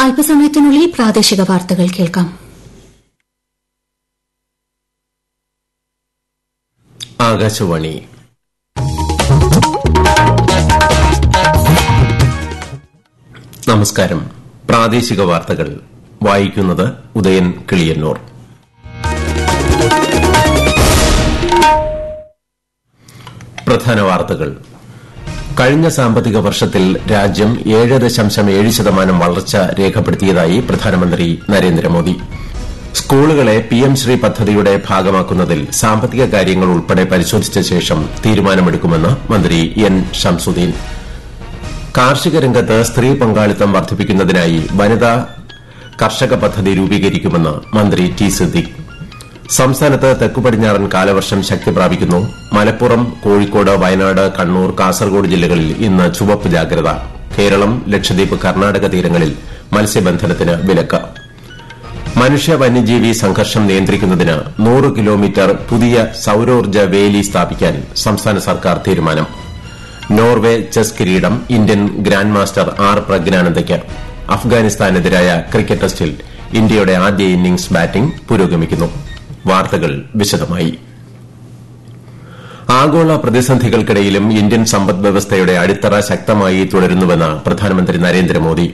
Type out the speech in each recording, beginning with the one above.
അല്പസമയത്തിനുള്ളിൽ പ്രാദേശിക വാർത്തകൾ കേൾക്കാം ആകാശവാണി നമസ്കാരം പ്രാദേശിക വാർത്തകൾ വായിക്കുന്നത് ഉദയൻ കിളിയന്നൂർ പ്രധാന വാർത്തകൾ കഴിഞ്ഞ സാമ്പത്തിക വർഷത്തിൽ രാജ്യം ഏഴ് ദശാംശം ഏഴ് ശതമാനം വളർച്ച രേഖപ്പെടുത്തിയതായി പ്രധാനമന്ത്രി നരേന്ദ്രമോദി സ്കൂളുകളെ പിഎം ശ്രീ പദ്ധതിയുടെ ഭാഗമാക്കുന്നതിൽ സാമ്പത്തിക കാര്യങ്ങൾ ഉൾപ്പെടെ പരിശോധിച്ച ശേഷം തീരുമാനമെടുക്കുമെന്ന് മന്ത്രി എൻ ഷംസുദ്ദീൻ കാർഷിക രംഗത്ത് സ്ത്രീ പങ്കാളിത്തം വർദ്ധിപ്പിക്കുന്നതിനായി വനിതാ കർഷക പദ്ധതി രൂപീകരിക്കുമെന്ന് മന്ത്രി ടി സിദ്ദിഖ് സംസ്ഥാനത്ത് തെക്കുപടിഞ്ഞാറൻ കാലവർഷം ശക്തി പ്രാപിക്കുന്നു മലപ്പുറം കോഴിക്കോട് വയനാട് കണ്ണൂർ കാസർഗോഡ് ജില്ലകളിൽ ഇന്ന് ചുവപ്പ് ജാഗ്രത കേരളം ലക്ഷദ്വീപ് കർണാടക തീരങ്ങളിൽ മത്സ്യബന്ധനത്തിന് വിലക്ക് മനുഷ്യ വന്യജീവി സംഘർഷം നിയന്ത്രിക്കുന്നതിന് നൂറ് കിലോമീറ്റർ പുതിയ സൌരോർജ്ജ വേലി സ്ഥാപിക്കാൻ സംസ്ഥാന സർക്കാർ തീരുമാനം നോർവെ ചെസ് കിരീടം ഇന്ത്യൻ ഗ്രാൻഡ് മാസ്റ്റർ ആർ പ്രജ്ഞാനന്ദയ്ക്ക് അഫ്ഗാനിസ്ഥാനെതിരായ ക്രിക്കറ്റ് ടെസ്റ്റിൽ ഇന്ത്യയുടെ ആദ്യ ഇന്നിംഗ്സ് ബാറ്റിംഗ് പുരോഗമിക്കുന്നു വാർത്തകൾ വിശദമായി ആഗോള പ്രതിസന്ധികൾക്കിടയിലും ഇന്ത്യൻ സമ്പദ് വ്യവസ്ഥയുടെ അടിത്തറ ശക്തമായി തുടരുന്നുവെന്ന് പ്രധാനമന്ത്രി നരേന്ദ്രമോദി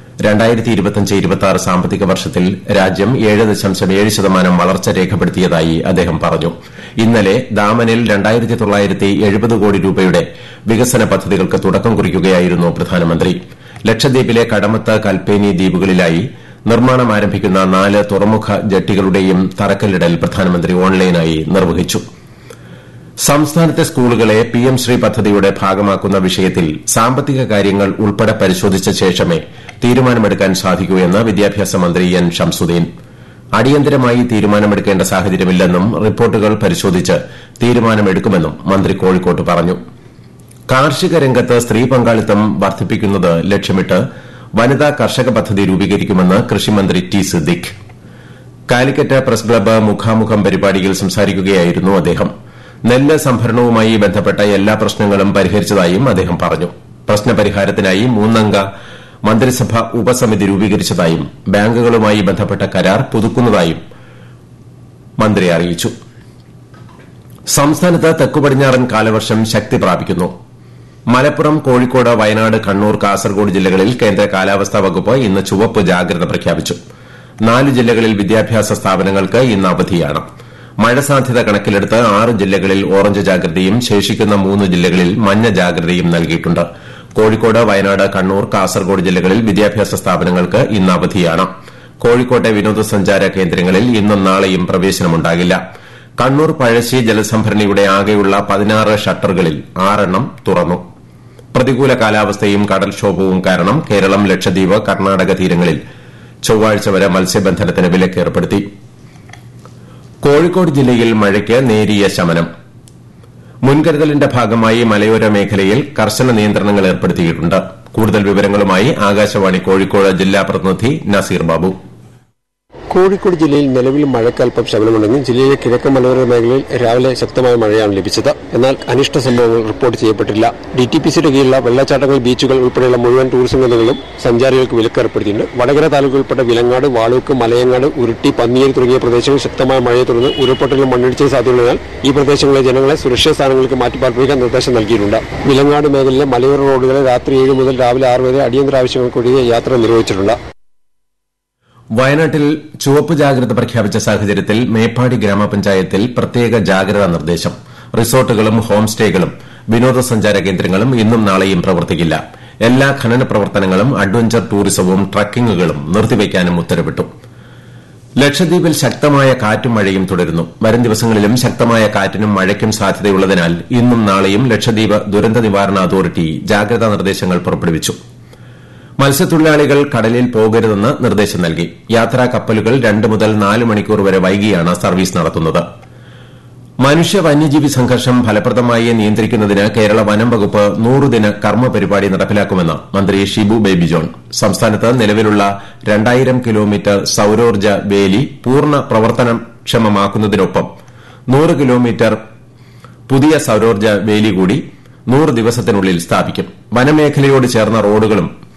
സാമ്പത്തിക വർഷത്തിൽ രാജ്യം ഏഴ് ദശാംശം ഏഴ് ശതമാനം വളർച്ച രേഖപ്പെടുത്തിയതായി അദ്ദേഹം പറഞ്ഞു ഇന്നലെ ദാമനിൽ രണ്ടായിരത്തി തൊള്ളായിരത്തി എഴുപത് കോടി രൂപയുടെ വികസന പദ്ധതികൾക്ക് തുടക്കം കുറിക്കുകയായിരുന്നു പ്രധാനമന്ത്രി ലക്ഷദ്വീപിലെ കടമത്ത് കൽപ്പേനി ദ്വീപുകളിലായി നിർമ്മാണം ആരംഭിക്കുന്ന നാല് തുറമുഖ ജട്ടികളുടെയും തറക്കല്ലിടൽ പ്രധാനമന്ത്രി ഓൺലൈനായി നിർവഹിച്ചു സംസ്ഥാനത്തെ സ്കൂളുകളെ പിഎം ശ്രീ പദ്ധതിയുടെ ഭാഗമാക്കുന്ന വിഷയത്തിൽ സാമ്പത്തിക കാര്യങ്ങൾ ഉൾപ്പെടെ പരിശോധിച്ച ശേഷമേ തീരുമാനമെടുക്കാൻ സാധിക്കൂ എന്ന് വിദ്യാഭ്യാസ മന്ത്രി എൻ ഷംസുദ്ദീൻ അടിയന്തരമായി തീരുമാനമെടുക്കേണ്ട സാഹചര്യമില്ലെന്നും റിപ്പോർട്ടുകൾ പരിശോധിച്ച് തീരുമാനമെടുക്കുമെന്നും മന്ത്രി കോഴിക്കോട്ട് പറഞ്ഞു കാർഷിക രംഗത്ത് സ്ത്രീ പങ്കാളിത്തം വർദ്ധിപ്പിക്കുന്നത് ലക്ഷ്യമിട്ട് വനിതാ കർഷക പദ്ധതി രൂപീകരിക്കുമെന്ന് കൃഷിമന്ത്രി T Siddique Calicut press club മുഖാമുഖം പരിപാടിയിൽ സംസാരിക്കുകയായിരുന്നു അദ്ദേഹം നെല്ല് സംഭരണവുമായി ബന്ധപ്പെട്ട എല്ലാ പ്രശ്നങ്ങളും പരിഹരിച്ചതായും അദ്ദേഹം പറഞ്ഞു പ്രശ്നപരിഹാരത്തിനായി മൂന്നംഗ മന്ത്രിസഭ ഉപസമിതി രൂപീകരിച്ചതായും ബാങ്കുകളുമായി ബന്ധപ്പെട്ട കരാർ പുതുക്കുന്നതായും മന്ത്രി അറിയിച്ചു സംസ്ഥാനത്ത് തെക്കുപടിഞ്ഞാറൻ കാലവർഷം ശക്തി പ്രാപിക്കുന്നു മലപ്പുറം കോഴിക്കോട് വയനാട് കണ്ണൂർ കാസർഗോഡ് ജില്ലകളിൽ കേന്ദ്ര കാലാവസ്ഥാ വകുപ്പ് ഇന്ന് ചുവപ്പ് ജാഗ്രത പ്രഖ്യാപിച്ചു നാല് ജില്ലകളിൽ വിദ്യാഭ്യാസ സ്ഥാപനങ്ങൾക്ക് ഇന്ന് അവധിയാണ് മഴ സാധ്യത കണക്കിലെടുത്ത് ആറ് ജില്ലകളിൽ ഓറഞ്ച് ജാഗ്രതയും ശേഷിക്കുന്ന മൂന്ന് ജില്ലകളിൽ മഞ്ഞ ജാഗ്രതയും നൽകിയിട്ടുണ്ട് കോഴിക്കോട് വയനാട് കണ്ണൂർ കാസർഗോഡ് ജില്ലകളിൽ വിദ്യാഭ്യാസ സ്ഥാപനങ്ങൾക്ക് ഇന്ന് അവധിയാണ് കോഴിക്കോട്ടെ വിനോദസഞ്ചാര കേന്ദ്രങ്ങളിൽ ഇന്നും നാളെയും പ്രവേശനമുണ്ടാകില്ല കണ്ണൂർ പഴശ്ശി ജലസംഭരണിയുടെ ആകെയുള്ള പതിനാറ് ഷട്ടറുകളിൽ ആറെണ്ണം തുറന്നു പ്രതികൂല കാലാവസ്ഥയും കടൽക്ഷോഭവും കാരണം കേരളം ലക്ഷദ്വീപ് കർണാടക തീരങ്ങളിൽ ചൊവ്വാഴ്ച വരെ മത്സ്യബന്ധനത്തിന് വിലക്കേർപ്പെടുത്തി കോഴിക്കോട് ജില്ലയിൽ മഴയ്ക്ക് നേരിയ ശമനം മുൻകരുതലിന്റെ ഭാഗമായി മലയോര മേഖലയിൽ കർശന നിയന്ത്രണങ്ങൾ ഏർപ്പെടുത്തിയിട്ടുണ്ട് കൂടുതൽ വിവരങ്ങളുമായി ആകാശവാണി കോഴിക്കോട് ജില്ലാ പ്രതിനിധി നസീർ ബാബു കോഴിക്കോട് ജില്ലയിൽ നിലവിൽ മഴക്കൽപ്പം ശമനമുണ്ടെങ്കിലും ജില്ലയിലെ കിഴക്കൻ മലയോര മേഖലയിൽ രാവിലെ ശക്തമായ മഴയാണ് ലഭിച്ചത് എന്നാൽ അനിഷ്ട സംഭവങ്ങൾ റിപ്പോർട്ട് ചെയ്യപ്പെട്ടില്ല ഡി ടി പി സിയുടെ കീഴിലുള്ള വെള്ളച്ചാട്ടങ്ങൾ ബീച്ചുകൾ ഉൾപ്പെടെയുള്ള മുഴുവൻ ടൂറിസം കേന്ദ്രങ്ങളും സഞ്ചാരികൾക്ക് വിലക്ക് ഏർപ്പെടുത്തിയിട്ടുണ്ട് വടകര താലൂക്ക് ഉൾപ്പെട്ട വിലങ്ങാട് വാളൂക്ക് മലയങ്ങാട് ഉരുട്ടി പന്നിയേരി തുടങ്ങിയ പ്രദേശങ്ങളിൽ ശക്തമായ മഴയെ തുടർന്ന് ഉരുൾപൊട്ടലും മണ്ണിടിച്ചിൽ സാധ്യതയുള്ളതിനാൽ ഈ പ്രദേശങ്ങളിലെ ജനങ്ങളെ സുരക്ഷിത സ്ഥാനങ്ങൾക്ക് മാറ്റിപ്പാർപ്പിക്കാൻ നിർദ്ദേശം നൽകിയിട്ടുണ്ട് വിലങ്ങാട് മേഖലയിലെ മലയോര റോഡുകളെ രാത്രി ഏഴ് മുതൽ രാവിലെ ആറ് വരെ അടിയന്തര ആവശ്യങ്ങൾക്കൊഴികെ യാത്ര നിർവഹിച്ചിട്ടുണ്ട് വയനാട്ടിൽ ചുവപ്പ് ജാഗ്രത പ്രഖ്യാപിച്ച സാഹചര്യത്തിൽ മേപ്പാടി ഗ്രാമപഞ്ചായത്തിൽ പ്രത്യേക ജാഗ്രതാ നിർദ്ദേശം റിസോർട്ടുകളും ഹോം സ്റ്റേകളും വിനോദസഞ്ചാര കേന്ദ്രങ്ങളും ഇന്നും നാളെയും പ്രവർത്തിക്കില്ല എല്ലാ ഖനന പ്രവർത്തനങ്ങളും അഡ്വഞ്ചർ ടൂറിസവും ട്രക്കിംഗുകളും നിർത്തിവയ്ക്കാനും ഉത്തരവിട്ടു ലക്ഷദ്വീപിൽ ശക്തമായ കാറ്റും മഴയും തുടരുന്നു വരും ദിവസങ്ങളിലും ശക്തമായ കാറ്റിനും മഴയ്ക്കും സാധ്യതയുള്ളതിനാൽ ഇന്നും നാളെയും ലക്ഷദ്വീപ് ദുരന്ത നിവാരണ അതോറിറ്റി ജാഗ്രതാ നിർദ്ദേശങ്ങൾ പുറപ്പെടുവിച്ചു മത്സ്യത്തൊഴിലാളികൾ കടലിൽ പോകരുതെന്ന് നിർദ്ദേശം നൽകി യാത്രാ കപ്പലുകൾ രണ്ട് മുതൽ നാല് മണിക്കൂർ വരെ വൈകിയാണ് സർവീസ് നടത്തുന്നത് മനുഷ്യ വന്യജീവി സംഘർഷം ഫലപ്രദമായി നിയന്ത്രിക്കുന്നതിന് കേരള വനം വകുപ്പ് നൂറുദിന കർമ്മ പരിപാടി നടപ്പിലാക്കുമെന്ന് മന്ത്രി ഷിബു ബേബി ജോൺ സംസ്ഥാനത്ത് നിലവിലുള്ള രണ്ടായിരം കിലോമീറ്റർ സൌരോർജ്ജ വേലി പൂർണ്ണ പ്രവർത്തനക്ഷമമാക്കുന്നതിനൊപ്പം നൂറ് കിലോമീറ്റർ പുതിയ സൌരോർജ്ജ വേലി കൂടി നൂറ് ദിവസത്തിനുള്ളിൽ സ്ഥാപിക്കും വനമേഖലയോട് ചേർന്ന റോഡുകളും